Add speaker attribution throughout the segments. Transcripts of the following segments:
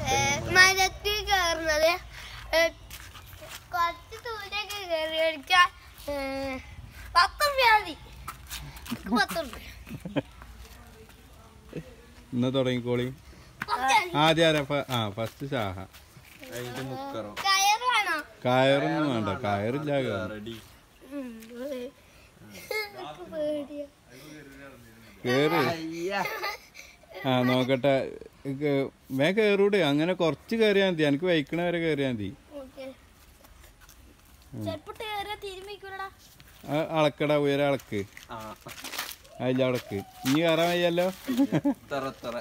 Speaker 1: മരത്തിൽ കയറുന്നത് ഏ, കുറച്ച് ദൂരേക്ക് കയറി കളിക്കാൻ ഏ, പത്ത് റുപ്യ മതി എനിക്ക് പത്ത് റുപ്യ
Speaker 2: ഇന്ന് തുടങ്ങിക്കോളി ആദ്യം ആരാ ഫ- ആ ഫസ്റ്റ് ഷാഹ
Speaker 3: അതിന്റെ മുക്കറോ
Speaker 1: കയറ് വേണോ
Speaker 2: കയറൊന്നും വേണ്ട കയറില്ല
Speaker 3: റെഡി
Speaker 1: ഉം, ഏ. എനിക്ക് പേടിയാ
Speaker 2: കേറ് ആ നോക്കട്ടെ കേ- വേ കേറൂടെ അങ്ങനെ കുറച്ച് കയറിയാൽ മതി എനിക്ക് വൈക്കണ വരെ കയറിയാൽ മതി
Speaker 1: ഓക്കെ ചെരുപ്പിട്ട് കയറിയാ തിരുമ്മിക്കൂലടാ
Speaker 2: ആ, അളക്കട ഉയര അളക്ക്
Speaker 3: ആ
Speaker 2: അതിൽ അളക്ക് ഇനി കയറാൻ വയ്യല്ലോ
Speaker 3: തറ തറ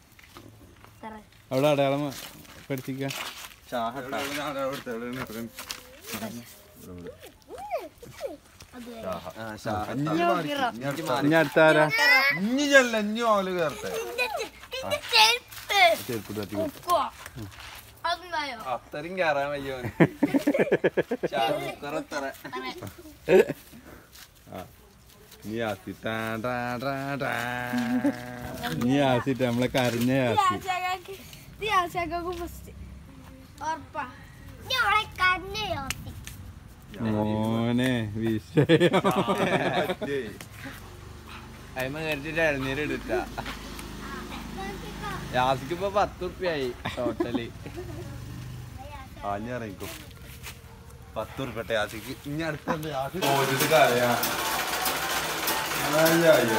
Speaker 2: അവിടെ അടയാളം പഠിച്ചിക്ക
Speaker 3: ചാഹട്ട ആ ചാഹ
Speaker 2: ഇനി അടുത്ത ആരാ
Speaker 4: ഇഞ്ഞി ചെല്ല ഇഞ്ഞി ഓല് കേറട്ടെ
Speaker 1: ഇതിന്റെ ചെരുപ്പ്
Speaker 2: ചെരുപ്പ് തട്ടി
Speaker 1: ഉക്കുവാ. അതുണ്ടായോ
Speaker 3: അത്രയും കയറാൻ വയ്യോ തറ തറ
Speaker 2: നീ ആസി ടാ ടാ ടാ ടാ. നീ ആസിട്ട് നമ്മളെ കരഞ്ഞ ആസി
Speaker 1: ഫസ്റ്റ് ഉറപ്പാ ഞങ്ങളെ കണ്ണയോത്തി
Speaker 2: മോനെ വിഷയം
Speaker 3: അതിമ കയറ്റിട്ട് ഇളനീര് എടുത്ത യാസിക്ക് ഇപ്പൊ പത്ത് ഉറുപ്പ്യായി ടോട്ടല്
Speaker 4: ആഞ്ഞി ഇറങ്ങിക്കും പത്ത് ഉറുപ്പട്ടെ ആസിക്ക് ഇനി അടുത്ത തോറ്റിട്ട് കരയാ അയ്യ, അയ്യ,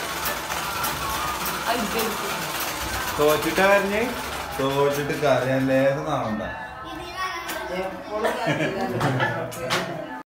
Speaker 4: അയ്യ. തോറ്റിട്ടാ കരഞ്ഞ് തോറ്റിട്ട് കരയാൻ ലേസം നാളുണ്ടാ
Speaker 1: ഇതിനാണ്